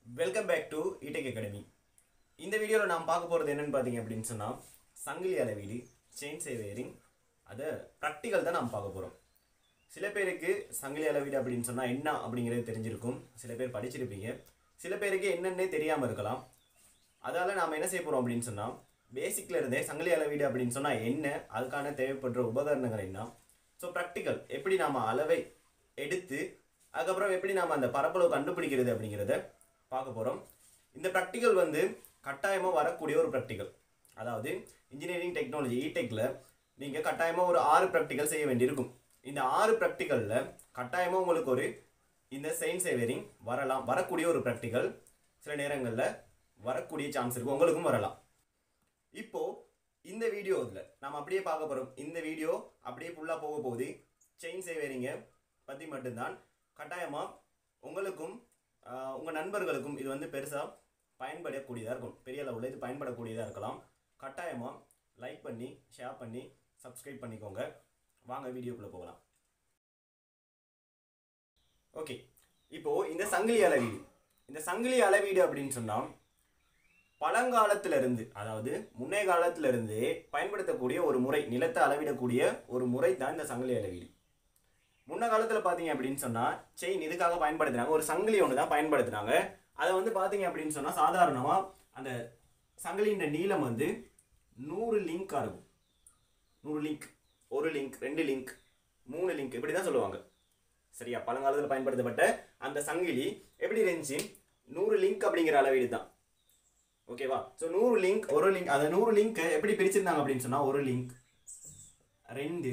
welcome back to Itech academy இந்த வீடியோவில் நாம் பார்க்க போகிறது என்னன்னு பார்த்தீங்க அப்படின்னு சொன்னால் சங்கிலி அளவீடு செயின் சேவேரிங் அதை ப்ராக்டிக்கல் தான் நாம் பார்க்க போகிறோம் சில பேருக்கு சங்கிலி அளவீடு அப்படின்னு சொன்னால் என்ன அப்படிங்கிறது தெரிஞ்சிருக்கும் சில பேர் படிச்சிருப்பீங்க சில பேருக்கு என்னன்னே தெரியாமல் இருக்கலாம் அதால் நாம் என்ன செய்ய போகிறோம் அப்படின்னு சொன்னால் பேசிக்ல இருந்தே சங்கிலி அளவீடு அப்படின்னு சொன்னால் என்ன அதுக்கான தேவைப்படுற உபகரணங்கள் என்ன ஸோ ப்ராக்டிக்கல் எப்படி நாம் அளவை எடுத்து அதுக்கப்புறம் எப்படி நாம் அந்த பரப்பளவு கண்டுபிடிக்கிறது அப்படிங்கிறத பார்க்க போகிறோம் இந்த ப்ராக்டிக்கல் வந்து கட்டாயமாக வரக்கூடிய ஒரு ப்ராக்டிக்கல் அதாவது இன்ஜினியரிங் டெக்னாலஜி இடெக்கில் நீங்கள் கட்டாயமாக ஒரு ஆறு ப்ராக்டிக்கல் செய்ய வேண்டியிருக்கும் இந்த ஆறு ப்ராக்டிக்கலில் கட்டாயமாக உங்களுக்கு ஒரு இந்த செயின் சேவரிங் வரலாம் வரக்கூடிய ஒரு ப்ராக்டிக்கல் சில நேரங்களில் வரக்கூடிய சான்ஸ் இருக்கும் உங்களுக்கும் வரலாம் இப்போ இந்த வீடியோவில் நம்ம அப்படியே பார்க்க போகிறோம் இந்த வீடியோ அப்படியே ஃபுல்லாக போக போகுது செயின் சேவரிங்கை பற்றி மட்டும்தான் கட்டாயமாக உங்களுக்கும் ஆஹ், உங்கள் நண்பர்களுக்கும் இது வந்து பெருசாக பயன்படக்கூடியதாக இருக்கும் பெரிய அளவில் இது பயன்படக்கூடியதாக இருக்கலாம் கட்டாயமாக லைக் பண்ணி ஷேர் பண்ணி சப்ஸ்கிரைப் பண்ணிக்கோங்க வாங்க வீடியோக்குள்ளே போகலாம் ஓகே இப்போ இந்த சங்கிலி அளவீடு இந்த சங்கிலி அளவீடு அப்படின்னு சொன்னால் பழங்காலத்துல இருந்து அதாவது முன்னைய காலத்துல இருந்து பயன்படுத்தக்கூடிய ஒரு முறை நிலத்தை அளவிடக்கூடிய ஒரு முறை தான் இந்த சங்கிலி அளவீடு முன்ன காலத்துல பாத்தீங்க அப்படின்னு சொன்னா செயின் இதுக்காக பயன்படுத்தினாங்க ஒரு சங்கிலி ஒன்று தான் பயன்படுத்தினாங்க அதை வந்து பாத்தீங்க அப்படின்னு சொன்னா சாதாரணமா அந்த சங்கிலியின் நீளம் வந்து நூறு லிங்காக இருக்கும் நூறு லிங்க் ஒரு லிங்க் ரெண்டு லிங்க் மூணு லிங்க் இப்படி தான் சொல்லுவாங்க சரியா பழங்காலத்தில் பயன்படுத்தப்பட்ட அந்த சங்கிலி எப்படி இருந்துச்சு நூறு லிங்க் அப்படிங்கிற அளவீடு தான் ஓகேவா ஸோ நூறு லிங்க் ஒரு லிங்க் அந்த நூறு லிங்க் எப்படி பிரிச்சிருந்தாங்க அப்படின்னு சொன்னால் ஒரு லிங்க் ரெண்டு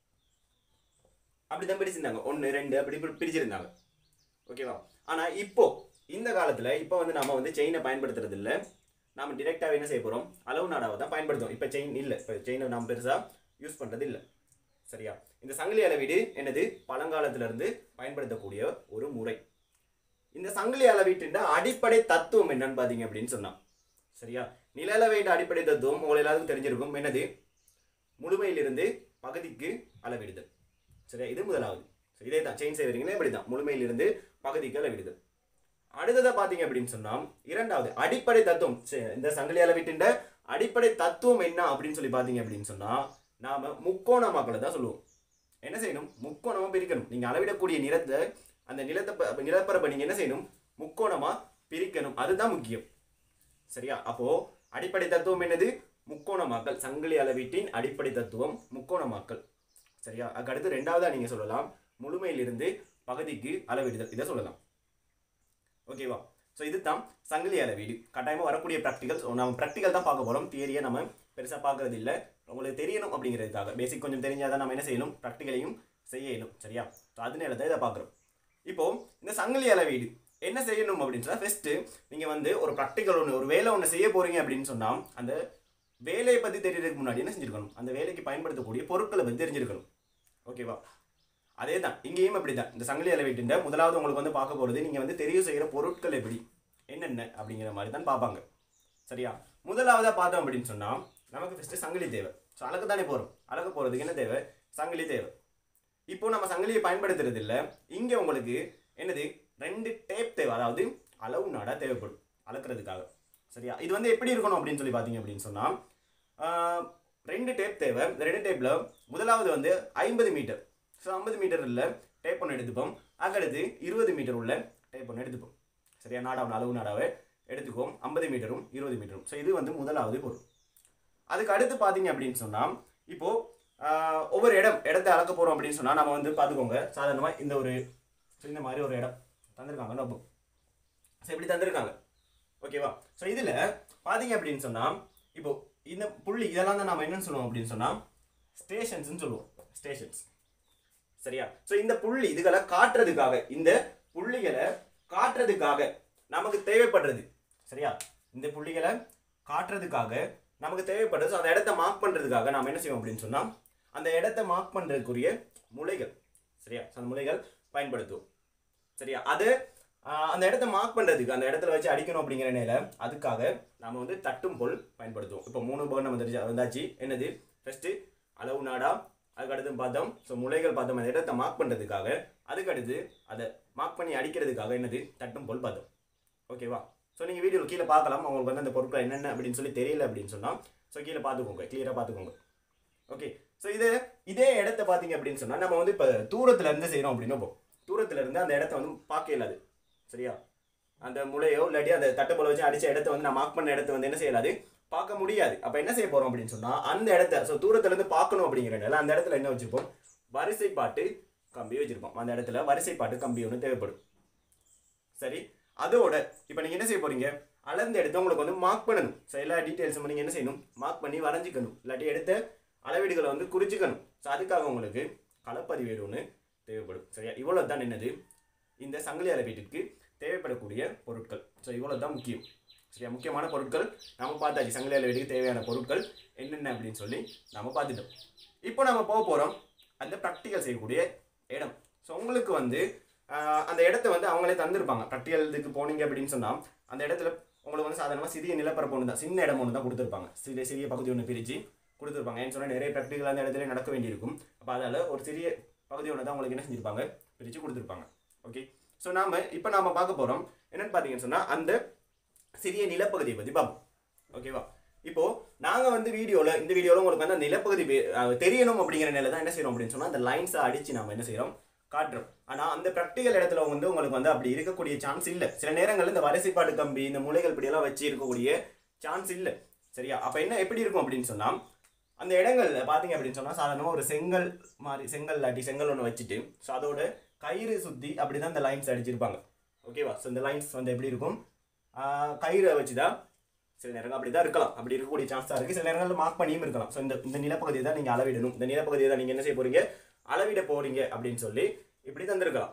அப்படி தான் பிரிச்சிருந்தாங்க ஒன்று ரெண்டு அப்படி பிரி- பிரிச்சிருந்தாங்க ஓகேவா ஆனால் இப்போ இந்த காலத்தில் இப்போ வந்து நம்ம வந்து செயினை பயன்படுத்துறது இல்லை நாம டிரெக்டாக என்ன செய்ய போகிறோம் அளவு நாடாவை தான் பயன்படுத்துவோம் இப்போ செயின் இல்லை இப்போ செயினை நாம் பெருசாக யூஸ் பண்ணுறது இல்லை சரியா இந்த சங்கிலி அளவீடு என்னது பழங்காலத்துல இருந்து பயன்படுத்தக்கூடிய ஒரு முறை இந்த சங்கிலி அளவீட்டின் அடிப்படை தத்துவம் என்னன்னு பார்த்தீங்க அப்படின்னு சொன்னா சரியா நில அளவீட்டு அடிப்படை தத்துவம் உங்களுக்கு எல்லாருக்கும் தெரிஞ்சிருக்கும் என்னது முழுமையிலிருந்து பகுதிக்கு அளவிடுதல் சரியா இது முதலாவது So, இதே தான் செயின் சேவரிங்களே இப்படி தான் முழுமையிலிருந்து பகுதிக்கு அளவிடுதல் அடுத்ததை பார்த்தீங்க அப்படின்னு சொன்னா இரண்டாவது அடிப்படை தத்துவம் சரி, இந்த சங்கிலி அளவீட்டின் அடிப்படை தத்துவம் என்ன அப்படின்னு சொல்லி பார்த்தீங்க அப்படின்னு சொன்னா நாம முக்கோணமாக்களை தான் சொல்லுவோம் என்ன செய்யணும் முக்கோணமா பிரிக்கணும் நீங்க அளவிடக்கூடிய நிலத்தை அந்த நிலத்தை ப- நிலப்பரப்பை நீங்க என்ன செய்யணும் முக்கோணமா பிரிக்கணும் அதுதான் முக்கியம் சரியா அப்போ அடிப்படை தத்துவம் என்னது முக்கோணமாக்கல் சங்கிலி அளவீட்டின் அடிப்படை தத்துவம் முக்கோணமாக்கல் சரியா அதுக்கடுத்து ரெண்டாவதா நீங்க சொல்லலாம் முழுமையிலிருந்து பகுதிக்கு அளவிடுதல் இதை சொல்லலாம் ஓகேவா ஸோ இதுதான் சங்கிலி அளவீடு கட்டாயமாக வரக்கூடிய ப்ராக்டிகல்ஸ் நம்ம ப்ராக்டிக்கல் தான் பார்க்க போகிறோம் தியரியை நம்ம பெருசாக பார்க்கறது இல்லை உங்களுக்கு தெரியணும் அப்படிங்கிறதுக்காக பேசிக் கொஞ்சம் தெரிஞ்சாதான் நம்ம என்ன செய்யணும் ப்ராக்டிகலையும் செய்யணும் சரியா ஸோ அதனால தான் இதை பார்க்குறோம் இப்போ இந்த சங்கிலி அளவீடு என்ன செய்யணும் அப்படின்னு சொன்னால் ஃபஸ்ட்டு நீங்கள் வந்து ஒரு ப்ராக்டிக்கல் ஒன்று ஒரு வேலை ஒன்று செய்ய போகிறீங்க அப்படின்னு சொன்னால் அந்த வேலையை பற்றி தெரியறதுக்கு முன்னாடி என்ன செஞ்சிருக்கணும் அந்த வேலைக்கு பயன்படுத்தக்கூடிய பொருட்களை பற்றி தெரிஞ்சிருக்கணும் ஓகேவா அதே தான் இங்கேயும் அப்படி தான் இந்த சங்கிலி அளவீட்டின் முதலாவது உங்களுக்கு வந்து பார்க்க போகிறது நீங்கள் வந்து தெரிவு செய்கிற பொருட்கள் எப்படி என்னென்ன அப்படிங்கிற மாதிரி தான் பார்ப்பாங்க சரியா முதலாவதாக பார்த்தோம் அப்படின்னு சொன்னால் நமக்கு ஃபஸ்ட்டு சங்கிலி தேவை ஸோ அழகு தானே போகிறோம் அழகு போகிறதுக்கு என்ன தேவை சங்கிலி தேவை இப்போ நம்ம சங்கிலியை பயன்படுத்துறது இல்லை இங்கே உங்களுக்கு என்னது ரெண்டு டேப் தேவை அதாவது அளவு நாடா தேவைப்படும் அளக்கிறதுக்காக சரியா இது வந்து எப்படி இருக்கணும் அப்படின்னு சொல்லி பார்த்தீங்க அப்படின்னு சொன்னால் ரெண்டு டேப் தேவை இந்த ரெண்டு டேப்பில் முதலாவது வந்து ஐம்பது மீட்டர் ஸோ ஐம்பது மீட்டர் உள்ள டேப் ஒன்று எடுத்துப்போம் அதுக்கடுத்து இருபது மீட்டர் உள்ள டேப் ஒன்று எடுத்துப்போம் சரியா நாடாவை அளவு நாடாவை எடுத்துக்குவோம் ஐம்பது மீட்டரும் இருபது மீட்டரும் ஸோ இது வந்து முதலாவது பொருள் அதுக்கு அடுத்து பார்த்தீங்க அப்படின்னு சொன்னால் இப்போ ஆஹ், ஒவ்வொரு இடம் இடத்தை அளக்க போகிறோம் அப்படின்னு சொன்னால் நம்ம வந்து பார்த்துக்கோங்க சாதாரணமாக இந்த ஒரு so இந்த மாதிரி ஒரு இடம் தந்திருக்காங்க நோட்புக் ஸோ இப்படி தந்திருக்காங்க ஓகேவா ஸோ இதில் பார்த்தீங்க அப்படின்னு சொன்னால் இப்போ இந்த புள்ளி இதெல்லாம் தான் நம்ம என்னன்னு சொல்லுவோம் அப்படின்னு சொன்னால் ஸ்டேஷன்ஸ்னு சொல்லுவோம் ஸ்டேஷன்ஸ் சரியா ஸோ இந்த புள்ளி இதுகளை காட்டுறதுக்காக இந்த புள்ளிகளை காட்டுறதுக்காக நமக்கு தேவைப்படுறது சரியா இந்த புள்ளிகளை காட்டுறதுக்காக நமக்கு தேவைப்படுறது so அந்த இடத்த மார்க் பண்ணுறதுக்காக நாம் என்ன செய்வோம் அப்படின்னு சொன்னால் அந்த இடத்த மார்க் பண்ணுறதுக்குரிய முளைகள் சரியா so அந்த முளைகள் பயன்படுத்துவோம் சரியா அது ஆஹ், அந்த இடத்த மார்க் பண்ணுறதுக்கு அந்த இடத்துல வச்சு அடிக்கணும் அப்படிங்கிற நிலையில அதுக்காக நாம வந்து தட்டும் பொருள் பயன்படுத்துவோம் இப்போ மூணு உபகரணம் வந்துருச்சு வந்தாச்சு என்னது ஃபர்ஸ்ட் அளவு நாடா அதுக்கடுத்து பார்த்தோம் ஸோ முளைகள் பார்த்தோம் அந்த இடத்த மார்க் பண்ணுறதுக்காக அதுக்கடுத்து அதை மார்க் பண்ணி அடிக்கிறதுக்காக என்னது தட்டும் பொருள் பார்த்தோம் ஓகேவா ஸோ நீங்கள் வீடியோவில் கீழே பார்க்கலாம் உங்களுக்கு வந்து அந்த பொருட்கள் என்னென்ன அப்படின்னு சொல்லி தெரியல அப்படின்னு சொன்னால் ஸோ கீழே பார்த்துக்கோங்க கிளியராக பார்த்துக்கோங்க ஓகே ஸோ இது இதே இடத்த பார்த்தீங்க அப்படின்னு சொன்னால் நம்ம வந்து இப்போ தூரத்துல இருந்து செய்கிறோம் அப்படின்னா இப்போ தூரத்துல இருந்து அந்த இடத்த வந்து பார்க்க இயலாது சரியா அந்த முளையோ இல்லாட்டி அந்த தட்டப்போல வச்சு அடிச்ச இடத்த வந்து நான் மார்க் பண்ண இடத்த வந்து என்ன செய்யலாது பார்க்க முடியாது அப்போ என்ன செய்ய போகிறோம் அப்படின்னு சொன்னால் அந்த இடத்த ஸோ தூரத்துலேருந்து பார்க்கணும் அப்படிங்கிறனால அந்த இடத்துல என்ன வச்சுருப்போம் வரிசைப்பாட்டு கம்பி வச்சுருப்போம் அந்த இடத்துல வரிசைப்பாட்டு கம்பி ஒன்று தேவைப்படும் சரி அதோட இப்போ நீங்கள் என்ன செய்ய போறீங்க அளந்து எடுத்து உங்களுக்கு வந்து மார்க் பண்ணணும் ஸோ எல்லா டீட்டெயில்ஸும் நீங்கள் என்ன செய்யணும் மார்க் பண்ணி வரைஞ்சிக்கணும் இல்லாட்டி எடுத்த அளவீடுகளை வந்து குறிச்சிக்கணும் ஸோ அதுக்காக உங்களுக்கு களப்பதிவேடு ஒன்று தேவைப்படும் சரியா இவ்வளோ தான் என்னது இந்த சங்கிலி அளவீட்டுக்கு தேவைப்படக்கூடிய பொருட்கள் ஸோ இவ்வளோ தான் முக்கியம் சரியா முக்கியமான பொருட்கள் நம்ம பார்த்தாச்சு சங்கிலி அளவீட்டுக்கு தேவையான பொருட்கள் என்னென்ன அப்படின்னு சொல்லி நம்ம பார்த்துட்டோம் இப்போ நம்ம போக போகிறோம் அந்த ப்ராக்டிக்கல் செய்யக்கூடிய இடம் ஸோ உங்களுக்கு வந்து ஆஹ், அந்த இடத்த வந்து அவங்களே தந்திருப்பாங்க ப்ராக்டிக்கல் இதுக்கு போனீங்க அப்படின்னு சொன்னால் அந்த இடத்துல உங்களுக்கு வந்து சாதாரணமாக சிறிய நிலப்பரப்பு ஒன்று தான் சின்ன இடம் ஒன்று தான் கொடுத்துருப்பாங்க சிறிய சிறிய பகுதி ஒன்று பிரித்து கொடுத்துருப்பாங்க ஏன்னு சொன்னால் நிறைய ப்ராக்டிக்கல் அந்த இடத்துல நடக்க வேண்டியிருக்கும் அப்போ அதால் ஒரு சிறிய பகுதி ஒன்று தான் உங்களுக்கு என்ன செஞ்சிருப்பாங்க பிரித்து கொடுத்துருப்பாங்க ஓகே ஸோ நாம இப்போ நாம பார்க்க போகிறோம் என்னன்னு பார்த்தீங்கன்னு சொன்னால் அந்த சிறிய நிலப்பகுதியை பற்றி பார்ப்போம் ஓகேவா இப்போ நாங்கள் வந்து வீடியோவில் இந்த வீடியோவில் உங்களுக்கு வந்து அந்த நிலப்பகுதி வே- அஹ் தெரியணும் அப்படிங்கிற நிலை தான் என்ன செய்கிறோம் அப்படின்னு சொன்னால் அந்த லைன்ஸை அடித்து நாம என்ன செய்கிறோம் காட்டுறோம் ஆனால் அந்த ப்ராக்டிக்கல் இடத்துல வந்து உங்களுக்கு வந்து அப்படி இருக்கக்கூடிய சான்ஸ் இல்லை சில நேரங்களில் இந்த வரிசைப்பாடு கம்பி இந்த முளைகள் இப்படியெல்லாம் வச்சு இருக்கக்கூடிய சான்ஸ் இல்லை சரியா அப்போ என்ன எப்படி இருக்கும் அப்படின்னு சொன்னால் அந்த இடங்கள்ல பார்த்தீங்க அப்படின்னு சொன்னால் சாதாரணமாக ஒரு செங்கல் மாதிரி செங்கல் இல்லாட்டி செங்கல் ஒன்று வச்சுட்டு ஸோ அதோட கயிறு சுற்றி அப்படி தான் இந்த லைன்ஸ் அடிச்சிருப்பாங்க ஓகேவா ஸோ இந்த லைன்ஸ் வந்து எப்படி இருக்கும் ஆஹ் கயிறை வச்சு தான் சில நேரங்கள் அப்படி தான் இருக்கலாம் அப்படி இருக்கக்கூடிய சான்ஸ் தான் இருக்குது சில நேரங்களில் மார்க் பண்ணியும் இருக்கலாம் ஸோ இந்த இந்த நிலப்பகுதியை தான் நீங்கள் அளவிடணும் இந்த நிலப்பகுதியை தான் நீங்கள் என்ன செய்ய போறீங்க அளவிட போறீங்க அப்படின்னு சொல்லி இப்படி தந்திருக்கலாம்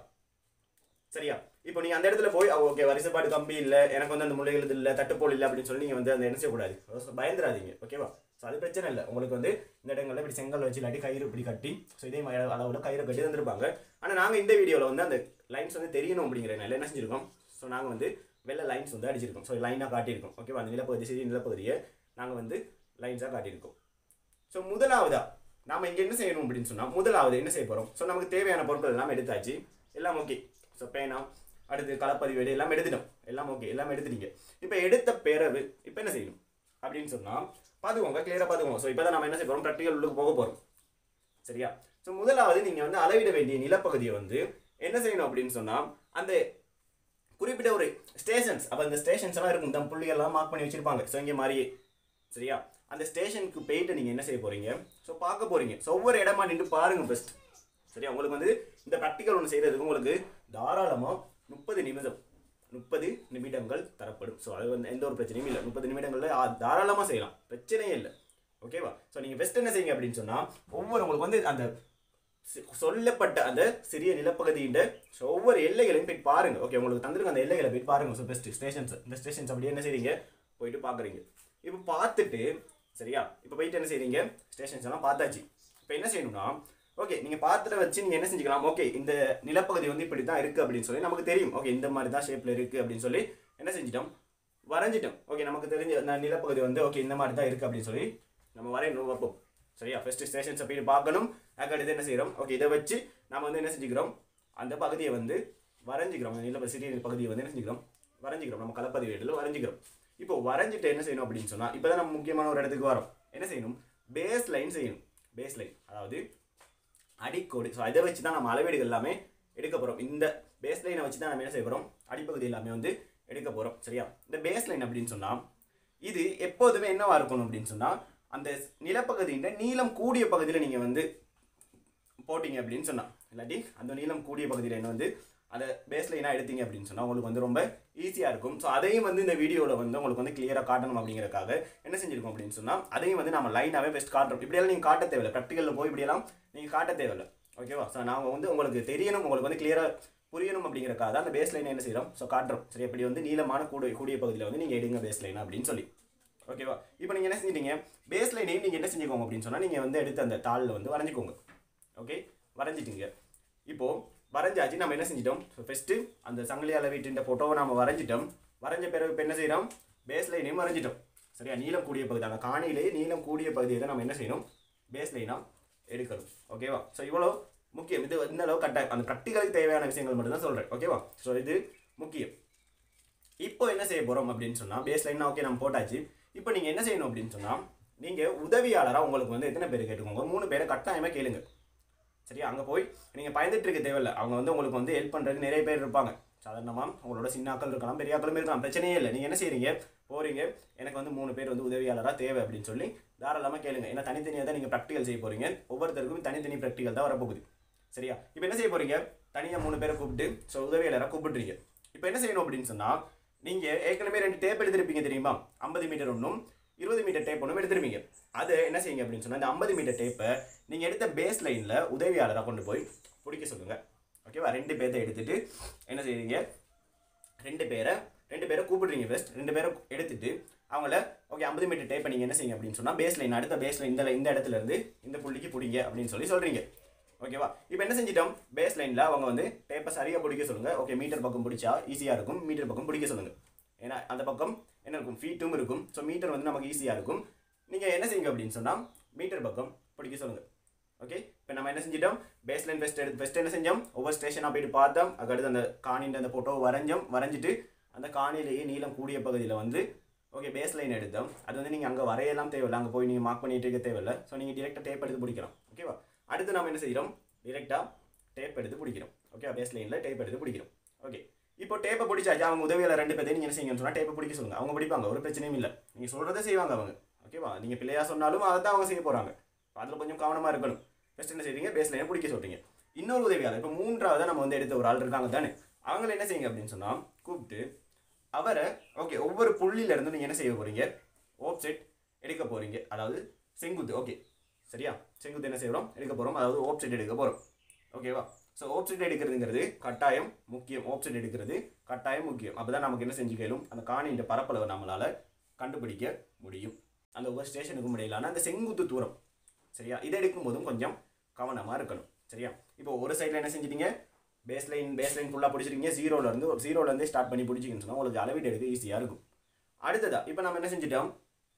சரியா இப்போ நீங்கள் அந்த இடத்துல போய் ஓகே வரிசைப்பாடு கம்பி இல்லை எனக்கு வந்து அந்த முள்ளைகள் இது இல்லை தட்டுப்போல் இல்லை அப்படின்னு சொல்லி நீங்கள் வந்து அந்த என்ன செய்யக்கூடாது So, பயந்துடாதீங்க ஓகேவா ஸோ அது பிரச்சனை இல்லை உங்களுக்கு வந்து இந்த இடங்கள்ல இப்படி செங்கல் வச்சு இல்லாட்டி கயிறு இப்படி கட்டி ஸோ இதே மாதிரி அளவில் கயிறு கட்டி தந்திருப்பாங்க ஆனால் நாங்கள் இந்த வீடியோவில் வந்து அந்த லைன்ஸ் வந்து தெரியணும் அப்படிங்கிறனால என்ன செஞ்சிருக்கோம் ஸோ நாங்கள் வந்து வெள்ளை லைன்ஸ் வந்து அடிச்சிருக்கோம் ஸோ லைனாக காட்டியிருக்கோம் ஓகேவா அந்த நிலப்பகுதி சிறிய நிலப்பகுதியை நாங்கள் வந்து லைன்ஸாக காட்டியிருக்கோம் ஸோ முதலாவதா நாம இங்கே என்ன செய்யணும் அப்படின்னு சொன்னால் முதலாவது என்ன செய்ய போகிறோம் ஸோ நமக்கு தேவையான பொருட்கள் எல்லாம் எடுத்தாச்சு எல்லாம் ஓகே ஸோ பேனா அடுத்து களப்பதிவேடு எல்லாம் எடுத்துட்டோம் எல்லாம் ஓகே எல்லாம் எடுத்துட்டீங்க இப்போ எடுத்த பிறகு இப்போ என்ன செய்யணும் அப்படின்னு சொன்னால் பார்த்துக்கோங்க கிளியராக பார்த்துக்கோங்க ஸோ இப்போ தான் நம்ம என்ன செய்ய போகிறோம் ப்ராக்டிக்கல் உள்ளுக்கு போக போகிறோம் சரியா ஸோ முதலாவது நீங்கள் வந்து அளவிட வேண்டிய நிலப்பகுதியை வந்து என்ன செய்யணும் அப்படின்னு சொன்னால் அந்த குறிப்பிட்ட ஒரு ஸ்டேஷன்ஸ் அப்போ அந்த ஸ்டேஷன்ஸ் எல்லாம் இருக்கும் இந்த புள்ளிகள்லாம் மார்க் பண்ணி வச்சிருப்பாங்க ஸோ இங்கே மாதிரியே சரியா அந்த ஸ்டேஷனுக்கு போயிட்டு நீங்கள் என்ன செய்ய போறீங்க ஸோ பார்க்க போறீங்க ஸோ ஒவ்வொரு இடமா நின்று பாருங்க ஃபர்ஸ்ட் சரியா உங்களுக்கு வந்து இந்த ப்ராக்டிக்கல் ஒன்று செய்கிறதுக்கு உங்களுக்கு தாராளமாக முப்பது நிமிடம் முப்பது நிமிடங்கள் தரப்படும் ஸோ அது வந்து எந்த ஒரு பிரச்சனையும் இல்லை முப்பது நிமிடங்களில் தாராளமாக செய்யலாம் பிரச்சனையே இல்லை ஓகேவா ஸோ நீங்கள் ஃபஸ்ட் என்ன செய்யுங்க அப்படின்னு சொன்னால் ஒவ்வொரு உங்களுக்கு வந்து அந்த சி- சொல்லப்பட்ட அந்த சிறிய நிலப்பகுதியின் ஸோ ஒவ்வொரு எல்லைகளையும் போய் பாருங்க ஓகே உங்களுக்கு தந்திருக்க அந்த எல்லைகளை போய் பாருங்க ஸோ பெஸ்ட் ஸ்டேஷன்ஸ் இந்த ஸ்டேஷன்ஸ் அப்படியே என்ன செய்றீங்க போயிட்டு பார்க்குறீங்க இப்போ பார்த்துட்டு சரியா இப்போ போயிட்டு என்ன செய்றீங்க ஸ்டேஷன்ஸ் எல்லாம் பார்த்தாச்சு இப்போ என்ன செய்யணும்னா ஓகே நீங்கள் பார்த்துட்டு வச்சு நீங்கள் என்ன செஞ்சுக்கலாம் ஓகே இந்த நிலப்பகுதி வந்து இப்படி தான் இருக்குது அப்படின்னு சொல்லி நமக்கு தெரியும் ஓகே இந்த மாதிரி தான் ஷேப்பில் இருக்குது அப்படின்னு சொல்லி என்ன செஞ்சிட்டோம் வரைஞ்சிட்டோம் ஓகே நமக்கு தெரிஞ்ச அந்த நிலப்பகுதி வந்து ஓகே இந்த மாதிரி தான் இருக்குது அப்படின்னு சொல்லி நம்ம வரையணும் வைப்போம் சரியா ஃபர்ஸ்ட் ஸ்டேஷன்ஸை போய் பார்க்கணும் அதுக்கடுத்து என்ன செய்கிறோம் ஓகே இதை வச்சு நம்ம வந்து என்ன செஞ்சுக்கிறோம் அந்த பகுதியை வந்து வரைஞ்சிக்கிறோம் அந்த நில சிறிய பகுதியை வந்து என்ன செஞ்சுக்கிறோம் வரைஞ்சிக்கிறோம் நம்ம களப்பதி வீட்டில் வரைஞ்சிக்கிறோம் இப்போ வரைஞ்சிட்டு என்ன செய்யணும் அப்படின்னு சொன்னால் இப்போ தான் நம்ம முக்கியமான ஒரு இடத்துக்கு வரோம் என்ன செய்யணும் பேஸ் லைன் செய்யணும் பேஸ் லைன் அதாவது அடிக்கோடு ஸோ இதை வச்சு தான் நம்ம அளவீடுகள் எல்லாமே எடுக்க போகிறோம் இந்த பேஸ் லைனை வச்சு தான் நம்ம என்ன செய்ய போகிறோம் அடிப்பகுதி எல்லாமே வந்து எடுக்க போகிறோம் சரியா இந்த பேஸ் லைன் அப்படின்னு சொன்னால் இது எப்போதுமே என்னவா இருக்கணும் அப்படின்னு சொன்னால் அந்த நிலப்பகுதியின் நீளம் கூடிய பகுதியில் நீங்கள் வந்து போட்டிங்க அப்படின்னு சொன்னா இல்லாட்டி அந்த நீளம் கூடிய பகுதியில் என்ன வந்து அதை பேஸ் லைனாக எடுத்தீங்க அப்படின்னு சொன்னால் உங்களுக்கு வந்து ரொம்ப ஈஸியாக இருக்கும் ஸோ அதையும் வந்து இந்த வீடியோவில் வந்து உங்களுக்கு வந்து கிளியராக காட்டணும் அப்படிங்கறக்காக என்ன செஞ்சிருக்கோம் அப்படின்னு சொன்னால் அதையும் வந்து நம்ம லைனாகவே பெஸ்ட் காட்டுறோம் இப்படியெல்லாம் நீங்கள் காட்ட தேவையில்லை ப்ராக்டிக்கலில் போய் இப்படியெல்லாம் நீங்கள் காட்ட தேவையில்லை ஓகேவா ஸோ நாங்கள் வந்து உங்களுக்கு தெரியணும் உங்களுக்கு வந்து கிளியராக புரியணும் அப்படிங்கறக்காக தான் அந்த பேஸ் லைனை என்ன செய்கிறோம் ஸோ காட்டுறோம் சரி இப்படி வந்து நீளமான கூடிய கூடிய பகுதியில் வந்து நீங்கள் எடுங்க பேஸ் லைன் அப்படின்னு சொல்லி ஓகேவா இப்போ நீங்கள் என்ன செஞ்சிட்டீங்க பேஸ் லைனையும் நீங்கள் என்ன செஞ்சுக்கோங்க அப்படின்னு சொன்னால் நீங்கள் வந்து எடுத்து அந்த தாளில் வந்து வரைஞ்சிக்கோங்க ஓகே வரைஞ்சிட்டீங்க இப்போ வரைஞ்சாச்சு நம்ம என்ன செஞ்சிட்டோம் ஸோ ஃபஸ்ட்டு அந்த சங்கிலியால வீட்டின் ஃபோட்டோவை நம்ம வரைஞ்சிட்டோம் வரைஞ்ச பிறகு இப்போ என்ன செய்கிறோம் பேஸ் லைனையும் வரைஞ்சிட்டோம் சரியா நீளம் கூடிய பகுதி அந்த காணியிலே நீளம் கூடிய பகுதியை தான் நம்ம என்ன செய்யணும் பேஸ் லைனாக எடுக்கணும் ஓகேவா ஸோ இவ்வளோ முக்கியம் இது இந்த அளவு கட்டாயம் அந்த ப்ராக்டிக்கலுக்கு தேவையான விஷயங்கள் மட்டும் தான் சொல்கிறேன் ஓகேவா ஸோ இது முக்கியம் இப்போ என்ன செய்ய போகிறோம் அப்படின்னு சொன்னால் பேஸ் லைன் ஓகே நம்ம போட்டாச்சு இப்போ நீங்கள் என்ன செய்யணும் அப்படின்னு சொன்னால் நீங்கள் உதவியாளராக உங்களுக்கு வந்து எத்தனை பேர் கேட்டுக்கோங்க மூணு பேரை கட்டாயமாக கேளுங்க சரியா அங்கே போய் நீங்கள் பயந்துட்டு இருக்க தேவையில்ல அவங்க வந்து உங்களுக்கு வந்து ஹெல்ப் பண்ணுறதுக்கு நிறைய பேர் இருப்பாங்க சாதாரணமாக உங்களோட சின்ன ஆக்கள் இருக்கலாம் பெரிய ஆக்களும் இருக்கலாம் பிரச்சனையே இல்லை நீங்கள் என்ன செய்றீங்க போறீங்க எனக்கு வந்து மூணு பேர் வந்து உதவியாளராக தேவை அப்படின்னு சொல்லி தாராளமாக கேளுங்க ஏன்னா தனித்தனியாக தான் நீங்கள் ப்ராக்டிகல் செய்ய போறீங்க ஒவ்வொருத்தருக்கும் தனித்தனி ப்ராக்டிகல் தான் வரப்போகுது சரியா இப்போ என்ன செய்ய போறீங்க தனியாக மூணு பேரை கூப்பிட்டு ஸோ உதவியாளராக கூப்பிட்டுறீங்க இப்போ என்ன செய்யணும் அப்படின்னு சொன்னால் நீங்கள் ஏற்கனவே ரெண்டு டேப் எடுத்திருப்பீங்க தெரியுமா ஐம்பது மீட்டர் ஒன்றும் இருபது மீட்டர் டேப் ஒன்றும் எடுத்திருப்பீங்க அது என்ன செய்யுங்க அப்படின்னு சொன்னால் இந்த ஐம்பது மீட்டர் டேப்பை நீங்கள் எடுத்த பேஸ் லைனில் உதவியாளராக கொண்டு போய் பிடிக்க சொல்லுங்கள் ஓகேவா ரெண்டு பேர்த்த எடுத்துட்டு என்ன செய்றீங்க ரெண்டு பேரை ரெண்டு பேரை கூப்பிடுறீங்க ஃபர்ஸ்ட் ரெண்டு பேரை எடுத்துட்டு அவங்கள ஓகே ஐம்பது மீட்டர் டேப்பை நீங்கள் என்ன செய்யுங்க அப்படின்னு சொன்னால் பேஸ் லைன் அடுத்த பேஸ் லைன் இந்த இந்த இடத்துல இருந்து இந்த புள்ளிக்கு பிடிங்க அப்படின்னு சொல்லி சொல்கிறீங்க ஓகேவா இப்போ என்ன செஞ்சிட்டோம் பேஸ் லைனில் அவங்க வந்து டேப்பை சரியாக பிடிக்க சொல்லுங்கள் ஓகே மீட்டர் பக்கம் பிடிச்சா ஈஸியாக இருக்கும் மீட்டர் பக்கம் பிடிக்க சொல்லுங்கள் ஏன்னா அந்த பக்கம் என்ன இருக்கும் ஃபீட்டும் இருக்கும் ஸோ மீட்டர் வந்து நமக்கு ஈஸியாக இருக்கும் நீங்கள் என்ன செய்யுங்க அப்படின்னு சொன்னால் மீட்டர் பக்கம் பிடிக்க சொல்லுங்கள் ஓகே இப்போ நம்ம என்ன செஞ்சிட்டோம் பேஸ் லைன் ஃபெஸ்ட் எடுத்து ஃபெஸ்ட் என்ன செஞ்சோம் ஒவ்வொரு ஸ்டேஷனாக போயிட்டு பார்த்தோம் அதுக்கடுத்து அந்த காணின்ற அந்த ஃபோட்டோ வரைஞ்சோம் வரைஞ்சிட்டு அந்த காணிலேயே நீளம் கூடிய பகுதியில் வந்து ஓகே பேஸ் லைன் எடுத்தோம் அது வந்து நீங்கள் அங்கே வரையலாம் தேவையில்லை அங்கே போய் நீங்கள் மார்க் பண்ணிட்டு இருக்க தேவையில்லை ஸோ நீங்கள் டிரெக்டாக டேப் எடுத்து பிடிக்கிறோம் ஓகேவா அடுத்து நம்ம என்ன செய்கிறோம் டிரெக்டாக டேப் எடுத்து பிடிக்கிறோம் ஓகே பேஸ் லைனில் டேப் எடுத்து பிடிக்கிறோம் ஓகே இப்போ டேப்பை பிடிச்சாச்சு அவங்க உதவியில் ரெண்டு பேர்த்தையும் நீங்கள் என்ன செய்யுங்கன்னு சொன்னால் டேப்பை பிடிக்க சொல்லுங்கள் அவங்க பிடிப்பாங்க ஒரு பிரச்சனையும் இல்லை நீங்கள் சொல்கிறத செய்வாங்க அவங்க ஓகேவா நீங்கள் பிள்ளையா சொன்னாலும் அதை தான் அவங்க செய்ய போகிறாங்க அதில் கொஞ்சம் கவனமாக இருக்கணும் ஃபஸ்ட் என்ன செய்றீங்க பேஸ் லைனை பிடிக்க சொல்கிறீங்க இன்னொரு உதவியாளர் இப்போ மூன்றாவது நம்ம வந்து எடுத்த ஒரு ஆள் இருக்காங்க தானே அவங்கள என்ன செய்யுங்க அப்படின்னு சொன்னால் கூப்பிட்டு அவரை ஓகே ஒவ்வொரு புள்ளியில இருந்து நீங்கள் என்ன செய்ய போகிறீங்க ஓப்செட் எடுக்க போகிறீங்க அதாவது செங்குத்து ஓகே சரியா செங்குத்து என்ன செய்கிறோம் எடுக்க போகிறோம் அதாவது ஓப்செட் எடுக்க போகிறோம் ஓகேவா ஸோ ஓப்செட் எடுக்கிறதுங்கிறது கட்டாயம் முக்கியம் ஓப்செட் எடுக்கிறது கட்டாயம் முக்கியம் அப்போ தான் நமக்கு என்ன செஞ்சுக்கலும் அந்த காணின்ற பரப்பளவை நம்மளால் கண்டுபிடிக்க முடியும் அந்த ஒவ்வொரு ஸ்டேஷனுக்கும் இடையிலான அந்த செங்குத்து தூரம் சரியா இதை எடுக்கும் போதும் கொஞ்சம் கவனமாக இருக்கணும் சரியா இப்போ ஒரு சைடில் என்ன செஞ்சிட்டீங்க பேஸ் லைன் பேஸ் லைன் ஃபுல்லாக பிடிச்சிருக்கீங்க ஜீரோலேருந்து ஒரு ஜீரோலேருந்து ஸ்டார்ட் பண்ணி பிடிச்சிங்கன்னு சொன்னால் உங்களுக்கு அளவீடு எடுக்க ஈஸியாக இருக்கும் அடுத்ததா இப்போ நம்ம என்ன செஞ்சிட்டோம்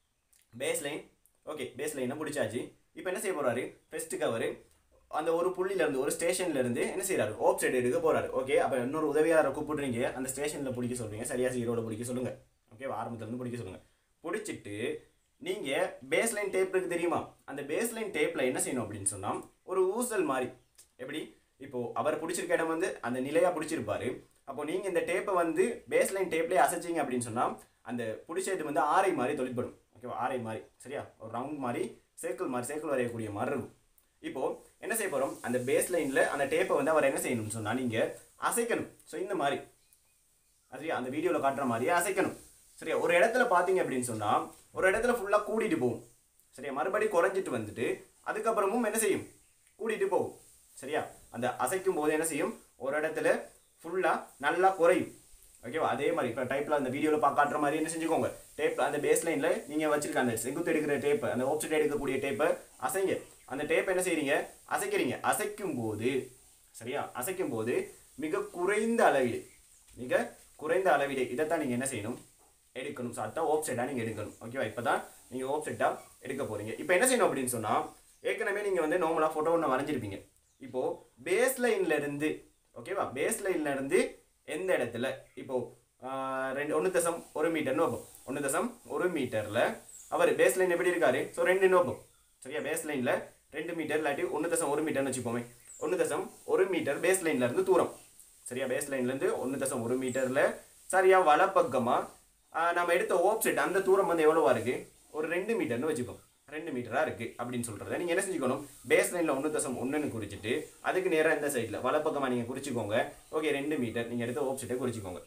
பேஸ் லைன் ஓகே பேஸ் லைனை பிடிச்சாச்சு இப்போ என்ன செய்ய போறாரு ஃபர்ஸ்ட் கவர் அந்த ஒரு புள்ளியில இருந்து ஒரு ஸ்டேஷன்ல இருந்து என்ன செய்யறாரு ஓப் சைடு எடுக்க போறாரு ஓகே அப்போ இன்னொரு உதவியாளரை கூப்பிடுறீங்க அந்த ஸ்டேஷன்ல பிடிக்க சொல்றீங்க சரியா ஜீரோல பிடிக்க சொல்லுங்க ஓகே ஆரம்பத்துல இருந்து பிடிக்க சொல்லுங்க பிடிச்சிட்டு நீங்க பேஸ் லைன் டேப் இருக்கு தெரியுமா அந்த பேஸ் லைன் டேப்ல என்ன செய்யணும் அப்படின்னு சொன்னா ஒரு ஊசல் மாதிரி எப்படி இப்போ அவர் பிடிச்சிருக்க இடம் வந்து அந்த நிலையா பிடிச்சிருப்பாரு அப்போ நீங்க இந்த டேப்பை வந்து பேஸ் லைன் டேப்லேயே அசைச்சிங்க அப்படின்னு சொன்னா அந்த பிடிச்சது வந்து ஆரை மாதிரி தொழிற்படும் ஓகேவா ஆரை மாதிரி சரியா ஒரு ரவுண்ட் மாதிரி சர்க்கிள் மாதிரி சர்க்கிள் வரையக்கூடிய மாதிரி இருக்கும் இப்போ என்ன செய்ய போறோம் அந்த பேஸ் லைன்ல அந்த டேப்பை வந்து அவர் என்ன செய்யணும்னு சொன்னா நீங்க அசைக்கணும் ஸோ இந்த மாதிரி சரியா அந்த வீடியோவில் காட்டுற மாதிரியே அசைக்கணும் சரியா ஒரு இடத்துல பார்த்தீங்க அப்படின்னு சொன்னா ஒரு இடத்துல ஃபுல்லாக கூட்டிட்டு போகும் சரியா மறுபடியும் குறைஞ்சிட்டு வந்துட்டு அதுக்கப்புறமும் என்ன செய்யும் கூட்டிட்டு போகும் சரியா அந்த அசைக்கும் போது என்ன செய்யும் ஒரு இடத்துல ஃபுல்லாக நல்லா குறையும் ஓகேவா அதே மாதிரி இப்போ டைப்பில் அந்த வீடியோவில் பா காட்டுற மாதிரி என்ன செஞ்சுக்கோங்க டேப் அந்த பேஸ் லைனில் நீங்கள் வச்சிருக்க அந்த செங்குத்து எடுக்கிற டேப்பு அந்த ஆப்சைட் எடுக்கக்கூடிய டேப்பை அசைங்க அந்த டேப்பை என்ன செய்றீங்க அசைக்கிறீங்க அசைக்கும் போது சரியா அசைக்கும் போது மிக குறைந்த அளவீடு மிக குறைந்த அளவீடு இதைத்தான் நீங்கள் என்ன செய்யணும் எடுக்கணும் ஸோ அதான் ஓப் செட்டாக நீங்கள் எடுக்கணும் ஓகேவா இப்போ தான் நீங்கள் ஓப் செட்டாக எடுக்க போகிறீங்க இப்போ என்ன செய்யணும் அப்படின்னு சொன்னால் ஏற்கனவே நீங்கள் வந்து நார்மலாக ஃபோட்டோ ஒன்று வரைஞ்சிருப்பீங்க இப்போது பேஸ் இருந்து ஓகேவா பேஸ் இருந்து எந்த இடத்துல இப்போது ரெண்டு ஒன்று தசம் ஒரு மீட்டர்னு வைப்போம் ஒன்று தசம் ஒரு மீட்டரில் அவர் பேஸ் லைன் எப்படி இருக்காரு ஸோ ரெண்டு வைப்போம் சரியா பேஸ் லைனில் ரெண்டு மீட்டர் இல்லாட்டி ஒன்று தசம் ஒரு மீட்டர்னு வச்சுப்போமே ஒன்று தசம் ஒரு மீட்டர் பேஸ் லைன்ல இருந்து தூரம் சரியா பேஸ் லைன்லேருந்து ஒன்று தசம் ஒரு மீட்டரில் சரியா வலப்பக்கமாக நம்ம எடுத்த ஓப் செட் அந்த தூரம் வந்து எவ்வளோவா இருக்குது ஒரு ரெண்டு மீட்டர்னு வச்சுப்போம் ரெண்டு மீட்டராக இருக்குது அப்படின்னு சொல்கிறத நீங்கள் என்ன செஞ்சுக்கணும் பேஸ் லைனில் ஒன்று தசம் ஒன்றுன்னு குறிச்சிட்டு அதுக்கு நேராக இந்த சைடில் வலப்பக்கமாக நீங்கள் குறிச்சிக்கோங்க ஓகே ரெண்டு மீட்டர் நீங்கள் எடுத்த ஓப் செட்டை குறிச்சிக்கோங்க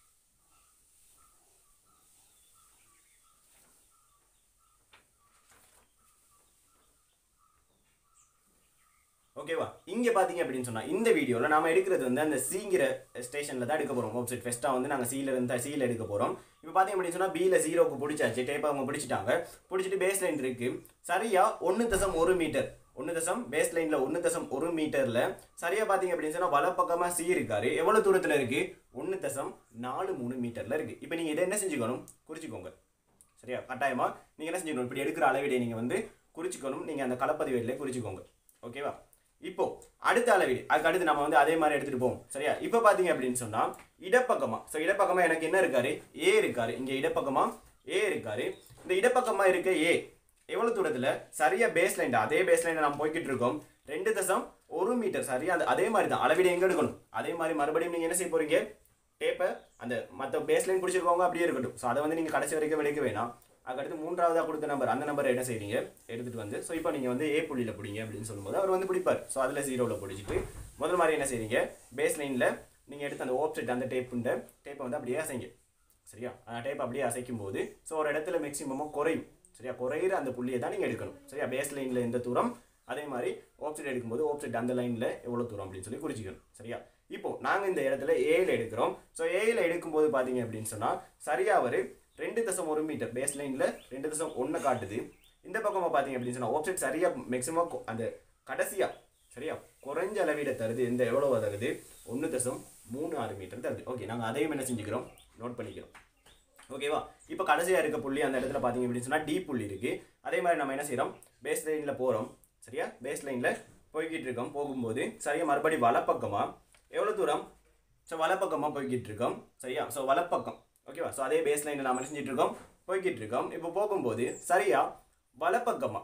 ஓகேவா இங்கே பார்த்தீங்க அப்படின்னு சொன்னால் இந்த வீடியோவில் நாம எடுக்கிறது வந்து அந்த சீங்கிற ஸ்டேஷனில் தான் எடுக்க போகிறோம் வெப்சைட் ஃபெஸ்ட்டாக வந்து நாங்கள் சீல இருந்து சீல எடுக்க போகிறோம் இப்போ பார்த்தீங்க அப்படின்னு சொன்னால் பியில் ஜீரோக்கு பிடிச்சாச்சு டேப்பை அவங்க பிடிச்சிட்டாங்க பிடிச்சிட்டு பேஸ் லைன் இருக்கு சரியா ஒன்று தசம் ஒரு மீட்டர் ஒன்று தசம் பேஸ் லைனில் ஒன்று தசம் ஒரு மீட்டரில் சரியாக பார்த்தீங்க அப்படின்னு சொன்னால் வலப்பக்கமாக சி இருக்காரு எவ்வளோ தூரத்தில் இருக்குது ஒன்று தசம் நாலு மூணு மீட்டரில் இருக்குது இப்போ நீங்கள் இதை என்ன செஞ்சுக்கணும் குறிச்சிக்கோங்க சரியா கட்டாயமாக நீங்கள் என்ன செஞ்சுக்கணும் இப்படி எடுக்கிற அளவீடை நீங்கள் வந்து குறிச்சிக்கணும் நீங்கள் அந்த களப்பதிவேட்டிலே குறிச்சிக்கோங்க ஓகேவா இப்போ அடுத்த அளவீடு அதுக்கு அடுத்து நம்ம வந்து அதே மாதிரி எடுத்துகிட்டு போவோம் சரியா இப்போ பார்த்தீங்க அப்படின்னு சொன்னால் இடப்பக்கமா ஸோ இடப்பக்கமா எனக்கு என்ன இருக்காரு ஏ இருக்காரு இங்க இடப்பக்கமா ஏ இருக்காரு இந்த இடப்பக்கமா இருக்க ஏ எவ்வளவு தூரத்துல சரியா பேஸ் லைன் அதே பேஸ் லைன் நம்ம போய்கிட்டு இருக்கோம் ரெண்டு தசம் ஒரு மீட்டர் சரியா அந்த அதே மாதிரி தான் அளவீடு எங்க எடுக்கணும் அதே மாதிரி மறுபடியும் நீங்க என்ன செய்ய போறீங்க டேப்பை அந்த மற்ற பேஸ் லைன் பிடிச்சிருக்கவங்க அப்படியே இருக்கட்டும் ஸோ அதை வந்து நீங்கள் கடைசி வரைக்கும் விளைக்க வேணாம் அதுக்கடுத்து மூன்றாவதாக கொடுத்த நம்பர் அந்த நம்பரை என்ன செய்றீங்க எடுத்துட்டு வந்து ஸோ இப்போ நீங்கள் வந்து ஏ புள்ளியில் பிடிங்க அப்படின்னு சொல்லும்போது அவர் வந்து பிடிப்பார் ஸோ அதில் ஜீரோவில் பிடிச்சிட்டு முதல் மாதிரி என்ன செய்றீங்க பேஸ் லைனில் நீங்கள் எடுத்த அந்த ஓப்செட் அந்த டேப்புண்ட டேப்பை வந்து அப்படியே அசைங்க சரியா அந்த டேப் அப்படியே அசைக்கும் போது ஸோ ஒரு இடத்துல மேக்ஸிமமாக குறையும் சரியா குறையிற அந்த புள்ளியை தான் நீங்கள் எடுக்கணும் சரியா பேஸ் லைனில் எந்த தூரம் அதே மாதிரி ஓப்செட் எடுக்கும்போது ஓப்செட் அந்த லைனில் எவ்வளோ தூரம் அப்படின்னு சொல்லி குறிச்சிக்கணும் சரியா இப்போ நாங்கள் இந்த இடத்துல ஏல எடுக்கிறோம் ஸோ ஏல எடுக்கும்போது பார்த்தீங்க அப்படின்னு சொன்னால் சரியாக ஒரு ரெண்டு தசம் ஒரு மீட்டர் பேஸ் லைனில் ரெண்டு தசம் ஒன்று காட்டுது இந்த பக்கமாக பார்த்தீங்க அப்படின்னு சொன்னால் ஓப்செட் சரியாக மேக்ஸிமம் அந்த கடைசியாக சரியா குறைஞ்ச அளவீட தருது இந்த எவ்வளோ தருது ஒன்று தசம் மூணு ஆறு மீட்டர் தருது ஓகே நாங்கள் அதையும் என்ன செஞ்சுக்கிறோம் நோட் பண்ணிக்கிறோம் ஓகேவா இப்போ கடைசியாக இருக்க புள்ளி அந்த இடத்துல பார்த்தீங்க அப்படின்னு சொன்னால் டி புள்ளி இருக்குது அதே மாதிரி நம்ம என்ன செய்கிறோம் பேஸ் லைனில் போகிறோம் சரியா பேஸ் லைனில் போய்கிட்டு இருக்கோம் போகும்போது சரியா மறுபடி வலப்பக்கமாக எவ்வளோ தூரம் ஸோ வலப்பக்கமாக போய்கிட்டு இருக்கோம் சரியா ஸோ வலப்பக்கம் ஓகேவா ஸோ அதே பேஸ் லைனில் நம்ம என்ன செஞ்சுட்டு இருக்கோம் போய்கிட்டு இருக்கோம் இப்போ போகும்போது சரியா வலப்பக்கமாக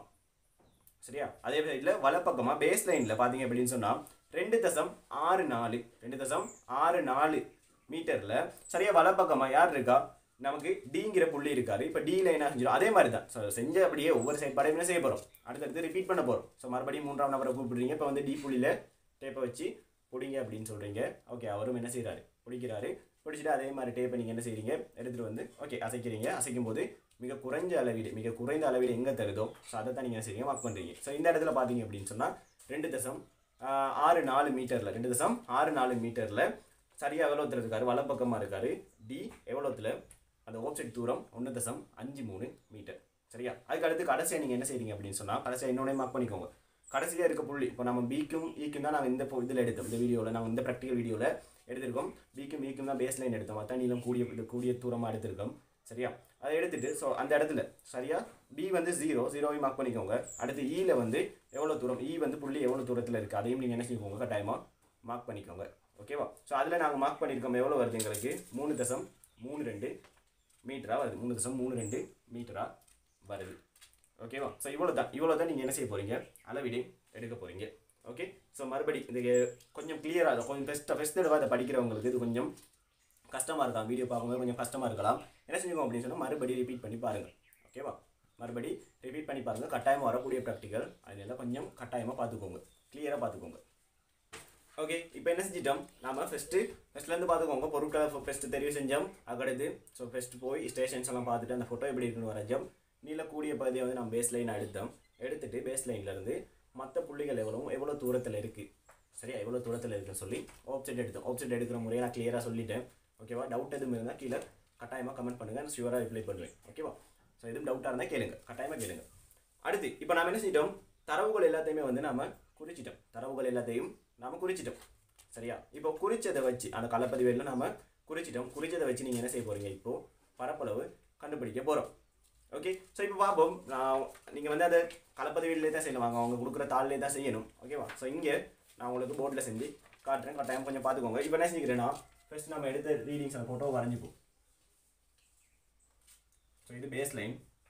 சரியா அதே சைடில் வலப்பக்கமாக பேஸ் லைனில் பார்த்தீங்க அப்படின்னு சொன்னால் ரெண்டு தசம் ஆறு நாலு ரெண்டு தசம் ஆறு நாலு மீட்டரில் சரியா வலப்பக்கமாக யார் இருக்கா நமக்கு டிங்கிற புள்ளி இருக்காரு இப்போ டியில் என்ன செஞ்சிடும் அதே மாதிரி தான் ஸோ செஞ்ச அப்படியே ஒவ்வொரு செயற்பாடையும் என்ன செய்ய போகிறோம் அடுத்தடுத்து ரிப்பீட் பண்ண போகிறோம் ஸோ மறுபடியும் மூன்றாம் நபரை கூப்பிடுறீங்க இப்போ வந்து டி புள்ளியில் டேப்பை வச்சு பிடிங்க அப்படின்னு சொல்கிறீங்க ஓகே அவரும் என்ன செய்கிறாரு பிடிக்கிறாரு பிடிச்சிட்டு அதே மாதிரி டேப்பை நீங்கள் என்ன செய்றீங்க எடுத்துகிட்டு வந்து ஓகே அசைக்கிறீங்க அசைக்கும் போது மிக குறைஞ்ச அளவீடு மிக குறைந்த அளவீடு எங்கே தருதோ ஸோ அதை தான் நீங்கள் என்ன செய்றீங்க மார்க் பண்ணுறீங்க ஸோ இந்த இடத்துல பார்த்தீங்க அப்படின்னு சொன்னால் ரெண்டு தசம் ஆஹ், ஆறு நாலு மீட்டரில் ரெண்டு தசம் ஆறு நாலு மீட்டரில் சரியாக எவ்வளோத்தில் இருக்காரு வலப்பக்கமாக இருக்காரு டி எவ்வளோத்தில் அந்த ஓப்செட் தூரம் ஒன்று தசம் அஞ்சு மூணு மீட்டர் சரியா அதுக்கு அடுத்து கடைசியாக நீங்கள் என்ன செய்றீங்க அப்படின்னு சொன்னால் கடைசியாக இன்னொன்னே மார்க் பண்ணிக்கோங்க கடைசியாக இருக்க புள்ளி இப்போ நம்ம பிக்கும் ஈக்கும் தான் நாங்கள் இந்த இதில் எடுத்தோம் இந்த வீடியோவில் நாங்கள் இந்த ப்ராக்டிக்கல் வீடியோவில் எடுத்திருக்கோம் பிக்கும் ஈக்கும் தான் பேஸ் லைன் எடுத்தோம் அதான் நீளம் கூடிய இது கூடிய தூரமாக எடுத்திருக்கோம் சரியா அதை எடுத்துட்டு ஸோ அந்த இடத்துல சரியா பி வந்து ஜீரோ ஜீரோவையும் மார்க் பண்ணிக்கோங்க அடுத்து ஈல வந்து எவ்வளோ தூரம் இ வந்து புள்ளி எவ்வளோ தூரத்தில் இருக்குது அதையும் நீங்கள் என்ன செய்வோங்க கட்டாயமாக மார்க் பண்ணிக்கோங்க ஓகேவா ஸோ அதில் நாங்கள் மார்க் பண்ணியிருக்கோம் எவ்வளோ வருது எங்களுக்கு மூணு தசம் மூணு ரெண்டு மீட்டராக வருது மூணு தசம் மூணு ரெண்டு மீட்டராக வருது ஓகேவா ஸோ இவ்வளோ தான் இவ்வளோ தான் நீங்கள் என்ன செய்ய போகிறீங்க அளவீடு எடுக்க போகிறீங்க ஓகே ஸோ மறுபடி இது கொஞ்சம் கிளியராக கொஞ்சம் ஃபஸ்ட்டு ஃபஸ்ட் தடவை அதை படிக்கிறவங்களுக்கு இது கொஞ்சம் கஷ்டமாக இருக்கலாம் வீடியோ பார்க்கும்போது கொஞ்சம் கஷ்டமாக இருக்கலாம் என்ன செஞ்சுக்கோங்க அப்படின்னு சொன்னால் மறுபடி ரிப்பீட் பண்ணி பாருங்கள் ஓகேவா மறுபடி ரிப்பீட் பண்ணி பாருங்கள் கட்டாயமாக வரக்கூடிய ப்ராக்டிக்கல் அதனால கொஞ்சம் கட்டாயமாக பார்த்துக்கோங்க கிளியராக பார்த்துக்கோங்க ஓகே இப்போ என்ன செஞ்சிட்டோம் நாம ஃபஸ்ட்டு ஃபஸ்ட்லேருந்து பார்த்துக்கோங்க பொருட்களை ஃபஸ்ட்டு தெரிவு செஞ்சோம் அதுக்கடுத்து ஸோ ஃபஸ்ட்டு போய் ஸ்டேஷன்ஸ் எல்லாம் பார்த்துட்டு அந்த ஃபோட்டோ எப்படி இருக்குன்னு வரைஞ்சோம் நீளக்கூடிய பகுதியை வந்து நம்ம பேஸ் லைன் எடுத்தோம் எடுத்துட்டு பேஸ் லைன்லேருந்து மற்ற புள்ளிகள் எவ்வளோ எவ்வளோ தூரத்தில் இருக்குது சரியா எவ்வளோ தூரத்தில் இருக்குன்னு சொல்லி ஆப்செட் எடுத்தோம் ஆப்செட் எடுக்கிற முறையை நான் கிளியராக சொல்லிட்டேன் ஓகேவா டவுட் எதுவும் இருந்தால் கீழே கட்டாயமாக கமெண்ட் பண்ணுங்கள் நான் ஷியூராக ரிப்ளை பண்ணுவேன் ஓகேவா ஸோ எதுவும் டவுட்டாக இருந்தால் கேளுங்க கட்டாயமாக கேளுங்க அடுத்து இப்போ நாம என்ன செஞ்சிட்டோம் தரவுகள் எல்லாத்தையுமே வந்து நாம குறிச்சிட்டோம் தரவுகள் எல்லாத்தையும் நாம குறிச்சிட்டோம் சரியா இப்போ குறிச்சதை வச்சு அந்த களப்பதிவேல நாம குறிச்சிட்டோம் குறிச்சதை வச்சு நீங்கள் என்ன செய்ய போறீங்க இப்போ பரப்பளவு கண்டுபிடிக்க போகிறோம் ஓகே ஸோ இப்போ பார்ப்போம் நான் நீங்கள் வந்து அதை களப்பதிவிலே தான் செய்யணும் வாங்க அவங்க கொடுக்குற தாள்லேயே தான் செய்யணும் ஓகேவா ஸோ இங்கே நான் உங்களுக்கு போர்டில் செஞ்சு காட்டுறேன் கட்டாயம் கொஞ்சம் பார்த்துக்கோங்க இப்போ என்ன செஞ்சுக்கிறேன்னா ஃபர்ஸ்ட் நம்ம எடுத்த ரீடிங்ஸ் அந்த ஃபோட்டோ வரைஞ்சிப்போம் ஸோ இது பேஸ் லைன்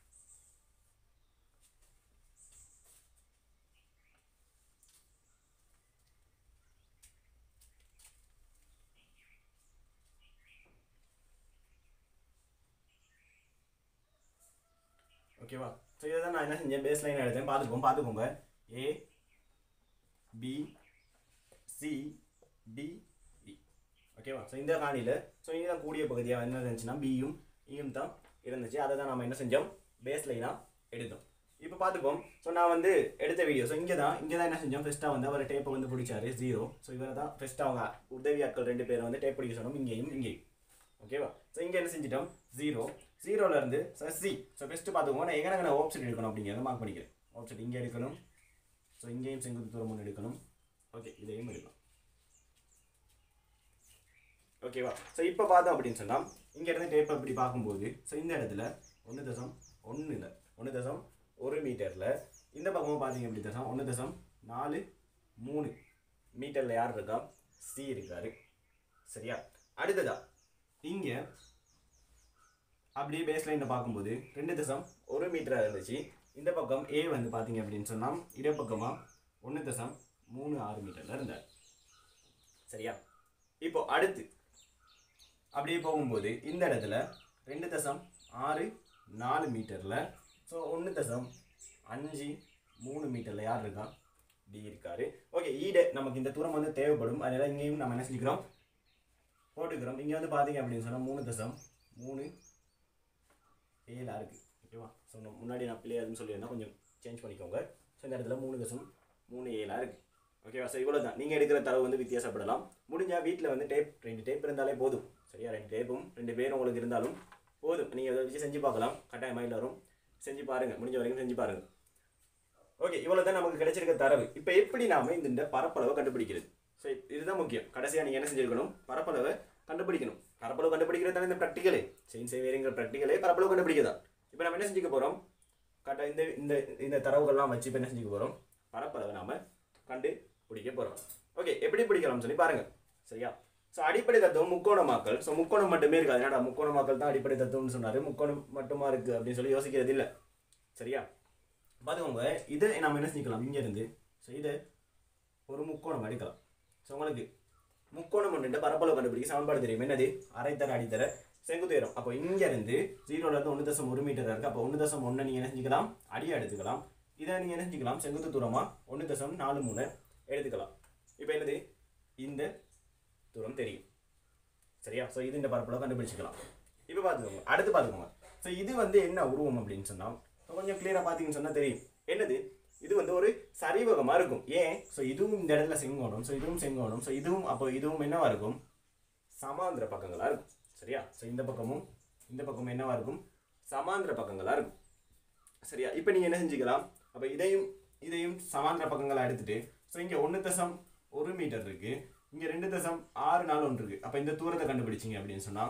ஓகேவா ஸோ இதை தான் நான் என்ன செஞ்சேன் பேஸ் லைன் எடுத்தேன் பார்த்துக்கோங்க பார்த்துக்கோங்க A B C D E ஓகேவா ஸோ இந்த காணியில் ஸோ இங்கே தான் கூடிய பகுதியாக என்ன இருந்துச்சுன்னா பியும் இயும் தான் இருந்துச்சு அதை தான் நம்ம என்ன செஞ்சோம் பேஸ் லைனாக எடுத்தோம் இப்போ பார்த்துப்போம் ஸோ நான் வந்து எடுத்த வீடியோ ஸோ இங்கே தான் இங்கே தான் என்ன செஞ்சோம் ஃபஸ்ட்டாக வந்து அவர் டேப்பை வந்து பிடிச்சாரு ஜீரோ ஸோ இவரை தான் ஃபஸ்ட்டாக அவங்க உதவி ஆட்கள் ரெண்டு பேரை வந்து டேப் பிடிக்க சொன்னோம் இங்கேயும் இங்கேயும் ஓகேவா ஸோ இங்கே என்ன செஞ்சிட்டோம் ஜீரோ ஜீரோலேருந்து ஸோ சி ஸோ ஃபஸ்ட்டு பார்த்துக்கோங்க நான் எங்கே நான் ஆப்ஷன் எடுக்கணும் அப்படிங்கிறத மார்க் பண்ணிக்கிறேன் ஆப்ஷன் இங்கே எடுக்கணும் ஸோ இங்கேயும் செங்குத்து தூரம் ஒன்று எடுக்கணும் ஓகே இதையும் எடுக்கலாம் ஓகேவா ஸோ இப்போ பார்த்தோம் அப்படின்னு சொன்னால் இங்கே இருந்து டேப் அப்படி பார்க்கும்போது ஸோ இந்த இடத்துல ஒன்று தசம் ஒன்று இல்லை ஒன்று தசம் ஒரு மீட்டரில் இந்த பக்கமும் பார்த்தீங்க அப்படி தசம் ஒன்று தசம் நாலு மூணு மீட்டரில் யார் இருக்கா சி இருக்காரு சரியா அடுத்ததா இங்க அப்படியே பேஸ் லைனில் பார்க்கும்போது ரெண்டு தசம் ஒரு மீட்டராக இருந்துச்சு இந்த பக்கம் ஏ வந்து பார்த்தீங்க அப்படின்னு சொன்னால் இடப்பக்கமாக ஒன்று தசம் மூணு ஆறு மீட்டரில் இருந்தார் சரியா இப்போ அடுத்து அப்படியே போகும்போது இந்த இடத்துல ரெண்டு தசம் ஆறு நாலு மீட்டரில் ஸோ ஒன்று தசம் அஞ்சு மூணு மீட்டரில் யார் இருக்கா டி இருக்காரு ஓகே ஈடு நமக்கு இந்த தூரம் வந்து தேவைப்படும் அதனால் இங்கேயும் நம்ம என்ன செஞ்சுக்கிறோம் போட்டுக்கிறோம் இங்கே வந்து பார்த்தீங்க அப்படின்னு சொன்னால் மூணு தசம் மூணு ஏழா இருக்குது ஓகேவா ஸோ முன்னாடி நான் பிள்ளை அதுன்னு சொல்லியிருந்தா கொஞ்சம் சேஞ்ச் பண்ணிக்கோங்க ஸோ இந்த இடத்துல மூணு தசம் மூணு ஏழா இருக்குது ஓகேவா ஸோ இவ்வளோ தான் நீங்கள் எடுக்கிற தரவு வந்து வித்தியாசப்படலாம் முடிஞ்சால் வீட்டில் வந்து டேப் ரெண்டு டேப் இருந்தாலே போதும் சரியா ரெண்டு டேப்பும் ரெண்டு பேரும் உங்களுக்கு இருந்தாலும் போதும் நீங்கள் அதை வச்சு செஞ்சு பார்க்கலாம் கட்டாயம் மைண்டில் வரும் செஞ்சு பாருங்கள் முடிஞ்ச வரைக்கும் செஞ்சு பாருங்கள் ஓகே இவ்வளோ தான் நமக்கு கிடைச்சிருக்க தரவு இப்போ எப்படி நாம இந்த இந்த பரப்பளவை கண்டுபிடிக்கிறது ஸோ இதுதான் முக்கியம் கடைசியாக நீங்கள் என்ன செஞ்சிருக்கணும் பரப்பளவை கண்டுபிடிக்கணும் பரப்பளவு கண்டுபிடிக்கிறது தானே இந்த ப்ராக்டிக்கலே செயின் சேவியரிங்கிற ப்ராக்டிக்கலே பரப்பளவு கண்டுபிடிக்கதான் இப்போ நம்ம என்ன செஞ்சுக்க போகிறோம் கரெக்டாக இந்த இந்த இந்த தரவுகள்லாம் வச்சு இப்போ என்ன செஞ்சுக்க போகிறோம் பரப்பளவை நாம கண்டு பிடிக்க போகிறோம் ஓகே எப்படி பிடிக்கலாம்னு சொல்லி பாருங்க சரியா ஸோ அடிப்படை தத்துவம் முக்கோணமாக்கல் ஸோ முக்கோணம் மட்டுமே இருக்காது என்னடா முக்கோணமாக்கல் தான் அடிப்படை தத்துவம்னு சொன்னார் முக்கோணம் மட்டுமா இருக்குது அப்படின்னு சொல்லி யோசிக்கிறது இல்லை சரியா பார்த்துக்கோங்க இதை நம்ம என்ன செஞ்சுக்கலாம் இங்கேருந்து ஸோ இதை ஒரு முக்கோணம் அடிக்கலாம் ஸோ உங்களுக்கு முக்கோணம் ஒன்று பரப்பளவு கண்டுபிடிக்க சமன்பாடு தெரியும் என்னது அரைத்தர அடித்தர செங்குத்து உயரம் அப்போ இங்கேருந்து ஜீரோலேருந்து ஒன்று தசம் ஒரு மீட்டர் இருக்குது அப்போ ஒன்று தசம் ஒன்று நீங்கள் என்ன செஞ்சுக்கலாம் அடியை எடுத்துக்கலாம் இதை நீங்கள் என்ன செஞ்சுக்கலாம் செங்குத்து தூரமாக ஒன்று தசம் நாலு மூணு எடுத்துக்கலாம் இப்போ என்னது இந்த தூரம் தெரியும் சரியா ஸோ இது இந்த பரப்பளவு கண்டுபிடிச்சிக்கலாம் இப்போ பார்த்துக்கோங்க அடுத்து பார்த்துக்கோங்க ஸோ இது வந்து என்ன உருவம் அப்படின்னு சொன்னால் கொஞ்சம் கிளியராக பார்த்தீங்கன்னு சொன்னால் தெரியும் என்னது இது வந்து ஒரு சரிவகமாக இருக்கும் ஏன் ஸோ இதுவும் இந்த இடத்துல செங்கோணம் ஸோ இதுவும் செங்கோணம் ஸோ இதுவும் அப்போ இதுவும் என்னவா இருக்கும் சமாந்திர பக்கங்களாக இருக்கும் சரியா ஸோ இந்த பக்கமும் இந்த பக்கமும் என்னவா இருக்கும் சமாந்திர பக்கங்களாக இருக்கும் சரியா இப்போ நீங்கள் என்ன செஞ்சுக்கலாம் அப்போ இதையும் இதையும் சமாந்திர பக்கங்களாக எடுத்துட்டு ஸோ இங்கே ஒன்று தசம் ஒரு மீட்டர் இருக்கு இங்கே ரெண்டு தசம் ஆறு நாள் ஒன்று இருக்கு அப்போ இந்த தூரத்தை கண்டுபிடிச்சிங்க அப்படின்னு சொன்னால்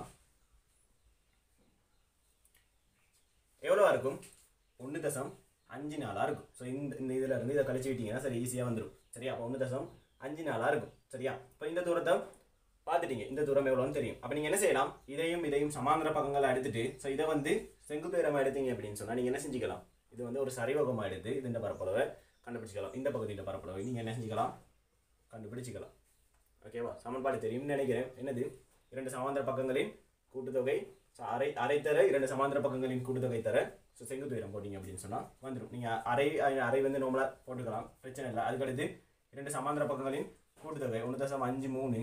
எவ்வளோவா இருக்கும் ஒன்று தசம் அஞ்சு நாளாக இருக்கும் ஸோ இந்த இந்த இதில் இருந்து இதை கழிச்சு விட்டீங்கன்னா சரி ஈஸியாக வந்துடும் சரியா அப்போ ஒன்று தசம் அஞ்சு நாளாக இருக்கும் சரியா இப்போ இந்த தூரத்தை பார்த்துட்டீங்க இந்த தூரம் எவ்வளோன்னு தெரியும் அப்போ நீங்கள் என்ன செய்யலாம் இதையும் இதையும் சமாந்திர பக்கங்களை எடுத்துட்டு ஸோ இதை வந்து செங்குத்துயரமாக எடுத்தீங்க அப்படின்னு சொன்னால் நீங்கள் என்ன செஞ்சுக்கலாம் இது வந்து ஒரு சரிவகமாக எடுத்து இது இந்த பரப்பளவை கண்டுபிடிச்சிக்கலாம் இந்த பகுதியின் பரப்பளவை நீங்கள் என்ன செஞ்சுக்கலாம் கண்டுபிடிச்சிக்கலாம் ஓகேவா சமன்பாடு தெரியும்னு நினைக்கிறேன் என்னது இரண்டு சமாந்திர பக்கங்களின் கூட்டுத்தொகை ஸோ அரை அரை தர இரண்டு சமாந்திர பக்கங்களின் கூட்டுத்தொகை தர ஸோ செங்குத்து உயரம் போட்டிங்க அப்படின்னு சொன்னால் வந்துடும் நீங்கள் அரை அரை வந்து நார்மலாக போட்டுக்கலாம் பிரச்சனை இல்லை அதுக்கடுத்து இரண்டு சமாந்திர பக்கங்களின் கூட்டுத்தொகை ஒன்று தசம் அஞ்சு மூணு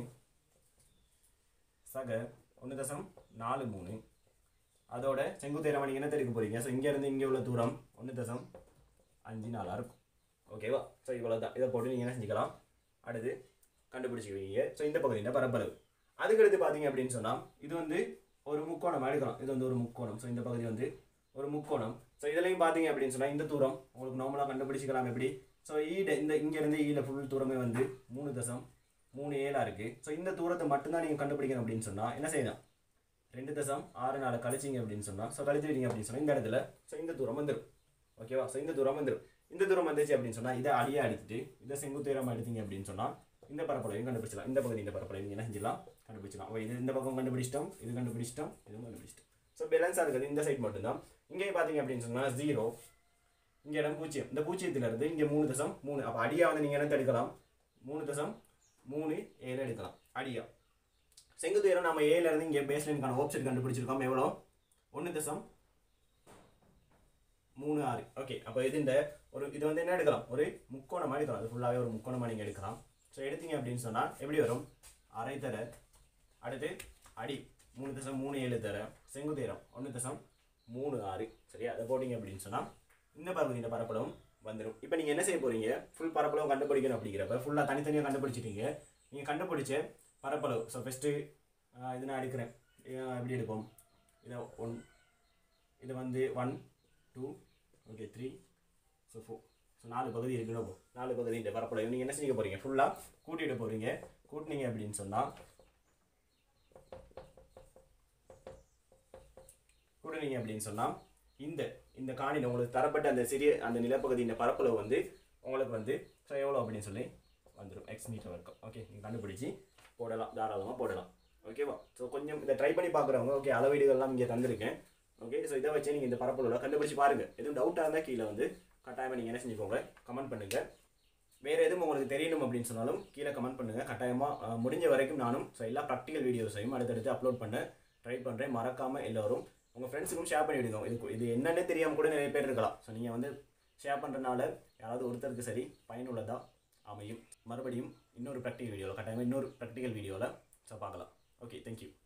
சக ஒன்று தசம் நாலு மூணு அதோட செங்குத்து உயரம் நீங்கள் என்ன தெரிவிக்க போகிறீங்க ஸோ இங்கேருந்து இங்கே உள்ள தூரம் ஒன்று தசம் அஞ்சு நாலாக இருக்கும் ஓகேவா ஸோ இவ்வளோ தான் இதை போட்டு நீங்கள் என்ன செஞ்சுக்கலாம் அடுத்து கண்டுபிடிச்சிக்குவீங்க ஸோ இந்த பகுதியின் பரப்பளவு அதுக்கடுத்து பார்த்தீங்க அப்படின்னு சொன்னால் இது வந்து ஒரு முக்கோணம் எடுக்கலாம் இது வந்து ஒரு முக்கோணம் ஸோ இந்த பகுதி வந்து ஒரு முக்கோணம் ஸோ இதுலையும் பார்த்தீங்க அப்படின்னு சொன்னால் இந்த தூரம் உங்களுக்கு நார்மலாக கண்டுபிடிச்சிக்கலாம் எப்படி ஸோ ஈட இந்த இங்கேருந்து ஈல ஃபுல் தூரமே வந்து மூணு தசம் மூணு ஏழாக இருக்குது ஸோ இந்த தூரத்தை மட்டும்தான் நீங்கள் கண்டுபிடிக்கணும் அப்படின்னு சொன்னால் என்ன செய்யலாம் ரெண்டு தசம் ஆறு நாலு கழிச்சிங்க அப்படின்னு சொன்னால் ஸோ கழிச்சுட்டீங்க அப்படின்னு சொன்னால் இந்த இடத்துல ஸோ இந்த தூரம் வந்துடும் ஓகேவா ஸோ இந்த தூரம் வந்துடும் இந்த தூரம் வந்துச்சு அப்படின்னு சொன்னால் இதை அடியாக எடுத்துட்டு இதை செங்குத்துயரமாக எடுத்தீங்க அப்படின்னு சொன்னால் இந்த பரப்பளவையும் கண்டுபிடிச்சலாம் இந்த பகுதி இந்த பரப்பளவை நீங்கள் என்ன செஞ்சிடலாம் கண்டுபிடிச்சலாம் ஓ இது இந்த பக்கம் கண்டுபிடிச்சிட்டோம் இது கண்டுபிடிச்சிட்டோம் இதுவும் கண்டுபிடிச்சிட்டோம் ஸோ பேலன்ஸாக இருக்கிறது இந்த சைட் மட்டும்தான் இங்கேயும் பார்த்தீங்க அப்படின்னு சொன்னால் ஜீரோ இங்கே இடம் பூஜ்ஜியம் இந்த பூஜ்ஜியத்துல இருந்து இங்கே மூணு தசம் மூணு அப்போ அடியாக வந்து நீங்கள் என்ன எடுக்கலாம் மூணு தசம் மூணு ஏழு எடுக்கலாம் அடியா செங்குத்து உயரம் நம்ம ஏல இருந்து இங்கே பேஸ் லைனுக்கான ஆப்ஷன் கண்டுபிடிச்சிருக்கோம் எவ்வளோ ஒன்று தசம் மூணு ஆறு ஓகே அப்போ இது இந்த ஒரு இது வந்து என்ன எடுக்கலாம் ஒரு முக்கோணமாக எடுக்கலாம் அது ஃபுல்லாகவே ஒரு முக்கோணமாக நீங்கள் எடுக்கலாம் ஸோ எடுத்தீங்க அப்படின்னு சொன்னால் எப்படி வரும் அரை தர அடுத்து அடி மூணு தசம் மூணு ஏழு தர செங்குதேரம் ஒன்று தசம் மூணு ஆறு சரியா அதை போட்டிங்க அப்படின்னு சொன்னால் இந்த பகுதியின் பரப்பளவும் வந்துடும் இப்போ நீங்கள் என்ன செய்ய போகிறீங்க ஃபுல் பரப்பளவு கண்டுபிடிக்கணும் அப்படிங்கிறப்ப ஃபுல்லாக தனித்தனியாக கண்டுபிடிச்சிட்டீங்க நீங்கள் கண்டுபிடிச்ச பரப்பளவு ஸோ ஃபஸ்ட்டு இது நான் எடுக்கிறேன் அஹ் எப்படி எடுப்போம் இதை ஒன் இது வந்து one two okay three so four so நாலு பகுதி இருக்கணும் இப்போ நாலு பகுதி இந்த பரப்பளவு நீங்கள் என்ன செய்ய போகிறீங்க ஃபுல்லாக கூட்டிட்டு போகிறீங்க கூட்டினீங்க அப்படின்னு சொன்னால் கூட்டினீங்க அப்படின்னு சொன்னால் இந்த இந்த காணியில் உங்களுக்கு தரப்பட்ட அந்த சிறிய அந்த நிலப்பகுதி இந்த பரப்பளவு வந்து உங்களுக்கு வந்து ஸோ எவ்வளோ அப்படின்னு சொல்லி வந்துடும் எக்ஸ் மீட்டர் வரைக்கும் ஓகே நீங்கள் கண்டுபிடிச்சி போடலாம் தாராளமாக போடலாம் ஓகேவா ஸோ கொஞ்சம் இதை ட்ரை பண்ணி பார்க்குறவங்க ஓகே அளவீடுகள்லாம் இங்கே தந்திருக்கேன் ஓகே ஸோ இதை வச்சு நீங்கள் இந்த பரப்பளவில் கண்டுபிடிச்சு பாருங்கள் எதுவும் டவுட்டாக இருந்தால் கீழே வந்து கட்டாயமாக நீங்கள் என்ன செஞ்சுக்கோங்க கமெண்ட் பண்ணுங்கள் வேறு எதுவும் உங்களுக்கு தெரியணும் அப்படின்னு சொன்னாலும் கீழே கமெண்ட் பண்ணுங்கள் கட்டாயமாக முடிஞ்ச வரைக்கும் நானும் ஸோ எல்லா ப்ராக்டிக்கல் வீடியோஸையும் அடுத்தடுத்து அப்லோட் பண்ண ட்ரை பண்ணுறேன் மறக்காமல் எல்லோரும் உங்கள் ஃப்ரெண்ட்ஸுக்கும் ஷேர் பண்ணி விடுங்க இது இது என்னன்னே தெரியாமல் கூட நிறைய பேர் இருக்கலாம் ஸோ நீங்கள் வந்து ஷேர் பண்ணுறதுனால யாராவது ஒருத்தருக்கு சரி பயனுள்ளதாக அமையும் மறுபடியும் இன்னொரு ப்ராக்டிக்கல் வீடியோவில் கட்டாயமாக இன்னொரு ப்ராக்டிக்கல் வீடியோவில் ஸோ பார்க்கலாம் ஓகே தேங்க்யூ